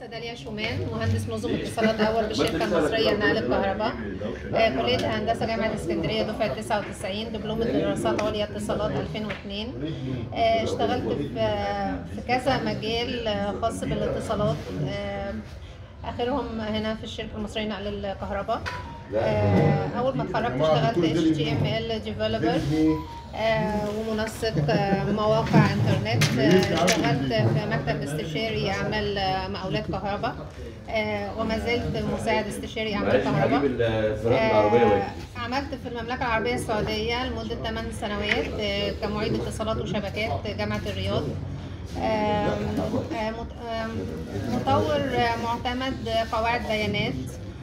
مهندسة داليا شومان مهندس نظم اتصالات أول بالشركة المصرية لنقل الكهرباء آه، كلية الهندسة جامعة اسكندرية دفعة 99 دبلوم دراسات عليا اتصالات 2002 آه، اشتغلت في في كذا مجال آه، خاص بالاتصالات آه، آخرهم هنا في الشركة المصرية لنقل الكهرباء آه، أول ما اتخرجت اشتغلت HTML developer آه، ومنسق آه، مواقع انترنت آه، اشتغلت في مكتب استشاري اعمال آه، مقاولات كهرباء آه، وما زلت مساعد استشاري اعمال معلش هجيب كهرباء السيارات العربية آه، واجي عملت في المملكة العربية السعودية لمدة 8 سنوات آه، كمعيد اتصالات وشبكات جامعة الرياض آم، آه، مت- آم، مطور آه، معتمد قواعد بيانات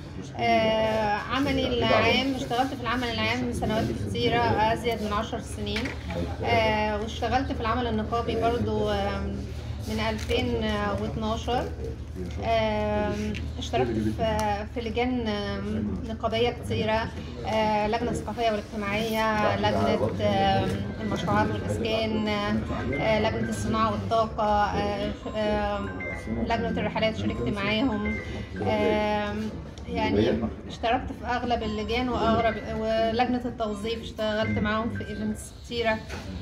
آه، عملي العام اشتغلت في العمل العام من سنوات كتيرة أزيد من عشر سنين آه، واشتغلت في العمل النقابي برضو آم، من 2012 آم، اشتركت في في لجان آم، نقابية كتيرة آه، لجنة الثقافية والاجتماعية لجنة آم، المشروعات والإسكان آه، لجنة الصناعة والطاقة آه، آم، لجنة الرحلات شاركت معاهم آم، يعني اشتركت في اغلب اللجان واغلب ولجنه التوظيف اشتغلت معاهم في ايفنتس كتيره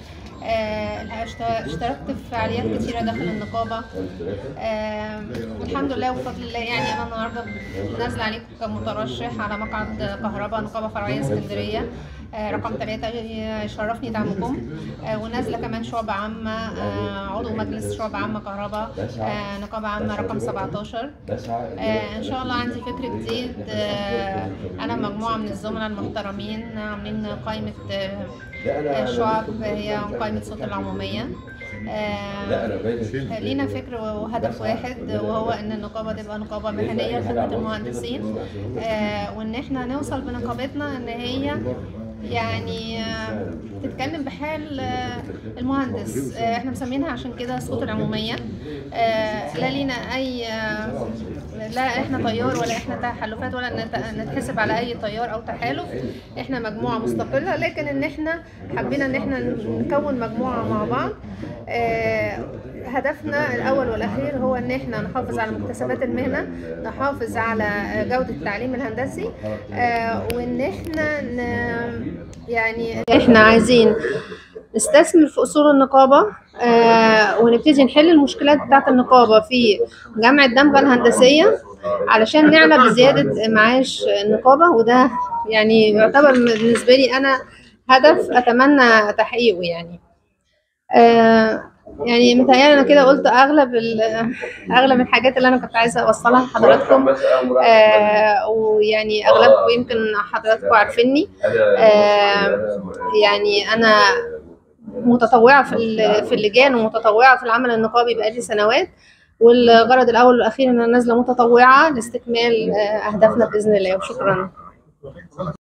آه، اشت- اشتركت في فعاليات كتيره داخل النقابه آه، والحمد لله وبفضل الله يعني انا النهارده نازله عليكم كمترشح على مقعد كهرباء نقابه فرعيه اسكندريه آه، رقم ثلاثة يشرفني دعمكم آه، ونازلة كمان شعبة عامة آه، عضو مجلس شعبة عامة كهرباء آه، نقابة عامة رقم 17 آه، ان شاء الله عندي فكر جديد آه، انا مجموعه من الزملاء المحترمين عاملين قائمه آه، آه، شعب هي قائمه صوت العموميه آه، لا انا باين لينا فكر وهدف واحد وهو ان النقابه تبقى نقابه مهنيه لخدمه المهندسين آه، وان احنا نوصل بنقابتنا ان هي يعني آه، تتكلم بحال آه، المهندس آه، احنا مسمينها عشان كده صوت العموميه آه، لا لينا اي آه، لا احنا طيار ولا احنا تحالفات ولا نت- نتحسب على اي طيار او تحالف احنا مجموعه مستقله لكن ان احنا حبينا ان احنا نكون مجموعه مع بعض آه، هدفنا الاول والاخير هو ان احنا نحافظ على مكتسبات المهنه نحافظ على آه، جوده التعليم الهندسي آه، وان احنا ن- يعني احنا عايزين نستثمر في اصول النقابه آه ونبتدي نحل المشكلات بتاعه النقابه في جمع الدمغه الهندسيه علشان نعلى بزياده معاش النقابه وده يعني يعتبر بالنسبه لي انا هدف اتمنى تحقيقه يعني آه يعني متهيألي انا كده قلت اغلب ال- اغلب الحاجات اللي انا كنت عايزه اوصلها لحضراتكم آه ويعني اغلبكم يمكن حضراتكم عارفيني آه يعني انا متطوعه في ال- في اللجان ومتطوعه في العمل النقابي بقالي سنوات والغرض الاول والاخير ان انا نازله متطوعه لاستكمال آه، اهدافنا باذن الله وشكرا